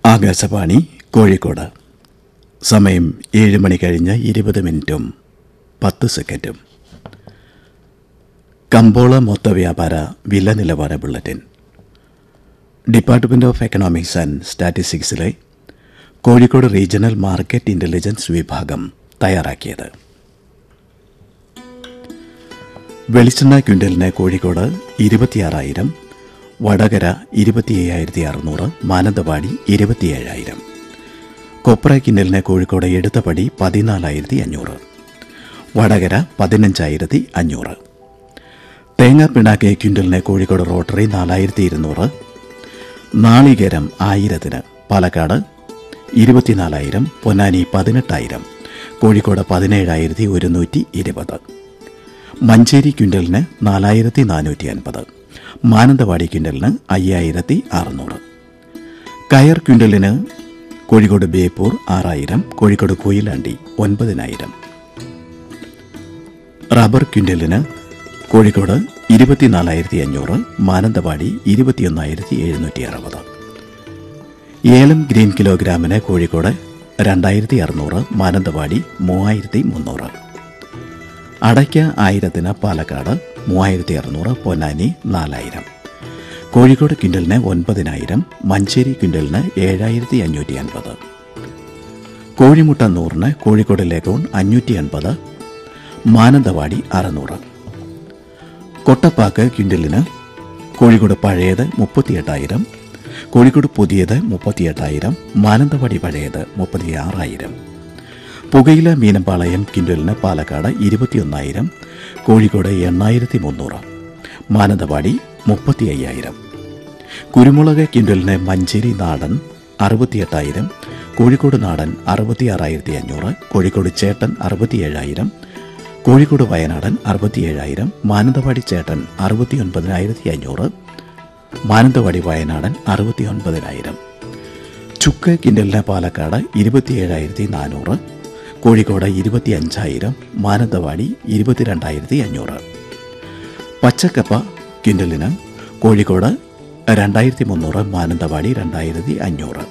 ആകാശവാണി കോഴിക്കോട് സമയം ഏഴ് മണി കഴിഞ്ഞ് ഇരുപത് മിനിറ്റും പത്ത് സെക്കൻഡും കമ്പോള മൊത്ത വ്യാപാര വില നിലവാര bulletin department of economics and സ്റ്റാറ്റിസ്റ്റിക്സിലെ കോഴിക്കോട് റീജിയണൽ മാർക്കറ്റ് ഇൻ്റലിജൻസ് വിഭാഗം തയ്യാറാക്കിയത് വെളിച്ചെണ്ണ ക്വിൻ്റലിന് കോഴിക്കോട് ഇരുപത്തിയാറായിരം വടകര ഇരുപത്തി അയ്യായിരത്തി അറുന്നൂറ് മാനന്തവാടി ഇരുപത്തിയേഴായിരം കൊപ്ര കിന്നലിന് കോഴിക്കോട് എടുത്തപടി പതിനാലായിരത്തി അഞ്ഞൂറ് വടകര പതിനഞ്ചായിരത്തി അഞ്ഞൂറ് തേങ്ങാ പിണ്ണാക്ക് ക്വിൻ്റലിന് കോഴിക്കോട് റോട്ടറി നാലായിരത്തി ഇരുന്നൂറ് നാളികേരം ആയിരത്തിന് പാലക്കാട് ഇരുപത്തിനാലായിരം പൊന്നാനി പതിനെട്ടായിരം കോഴിക്കോട് പതിനേഴായിരത്തി ഒരുന്നൂറ്റി ഇരുപത് മഞ്ചേരി ക്വിൻ്റലിന് നാലായിരത്തി നാനൂറ്റി അൻപത് മാനന്തവാടി ക്വിൻ്റലിന് അയ്യായിരത്തി അറുന്നൂറ് കയർ ക്വിൻ്റലിന് കോഴിക്കോട് ബേപ്പൂർ ആറായിരം കോഴിക്കോട് കൊയിലാണ്ടി ഒൻപതിനായിരം റബ്ബർ ക്വിൻ്റലിന് കോഴിക്കോട് ഇരുപത്തിനാലായിരത്തി അഞ്ഞൂറ് മാനന്തവാടി ഇരുപത്തിയൊന്നായിരത്തി എഴുന്നൂറ്റി അറുപത് ഏലം ഗ്രീൻ കിലോഗ്രാമിന് കോഴിക്കോട് രണ്ടായിരത്തി അറുന്നൂറ് മാനന്തവാടി മൂവായിരത്തി മുന്നൂറ് അടയ്ക്ക ആയിരത്തിന് പാലക്കാട് മൂവായിരത്തി അറുന്നൂറ് പൊന്നാനി നാലായിരം കോഴിക്കോട് കിൻഡലിന് ഒൻപതിനായിരം മഞ്ചേരി കിൻഡലിന് ഏഴായിരത്തി അഞ്ഞൂറ്റി അൻപത് കോഴിമുട്ട നൂറിന് കോഴിക്കോട് ലേഗോൺ അഞ്ഞൂറ്റി എൺപത് മാനന്തവാടി അറുന്നൂറ് കൊട്ടപ്പാക്ക് ക്വിൻ്റലിന് കോഴിക്കോട് പഴയത് മുപ്പത്തിയെട്ടായിരം കോഴിക്കോട് പുതിയത് മുപ്പത്തിയെട്ടായിരം മാനന്തവാടി പഴയത് മുപ്പത്തിയാറായിരം പുകയില മീനമ്പാളയം കിൻഡലിന് പാലക്കാട് ഇരുപത്തിയൊന്നായിരം കോഴിക്കോട് എണ്ണായിരത്തി മുന്നൂറ് മാനന്തവാടി മുപ്പത്തി അയ്യായിരം കുരുമുളക് കിൻഡലിന് മഞ്ചേരി നാടൻ അറുപത്തിയെട്ടായിരം കോഴിക്കോട് നാടൻ അറുപത്തിയാറായിരത്തി അഞ്ഞൂറ് കോഴിക്കോട് ചേട്ടൻ അറുപത്തിയേഴായിരം കോഴിക്കോട് വയനാടൻ അറുപത്തിയേഴായിരം മാനന്തവാടി ചേട്ടൻ അറുപത്തി ഒൻപതിനായിരത്തി അഞ്ഞൂറ് മാനന്തവാടി വയനാടൻ അറുപത്തി ഒൻപതിനായിരം ചുക്ക് കിൻഡലിന് പാലക്കാട് ഇരുപത്തിയേഴായിരത്തി നാനൂറ് കോഴിക്കോട് ഇരുപത്തി അഞ്ചായിരം മാനന്തവാടി ഇരുപത്തിരണ്ടായിരത്തി അഞ്ഞൂറ് പച്ചക്കപ്പ കിൻഡലിന് കോഴിക്കോട് രണ്ടായിരത്തി മുന്നൂറ് മാനന്തവാടി രണ്ടായിരത്തി അഞ്ഞൂറ്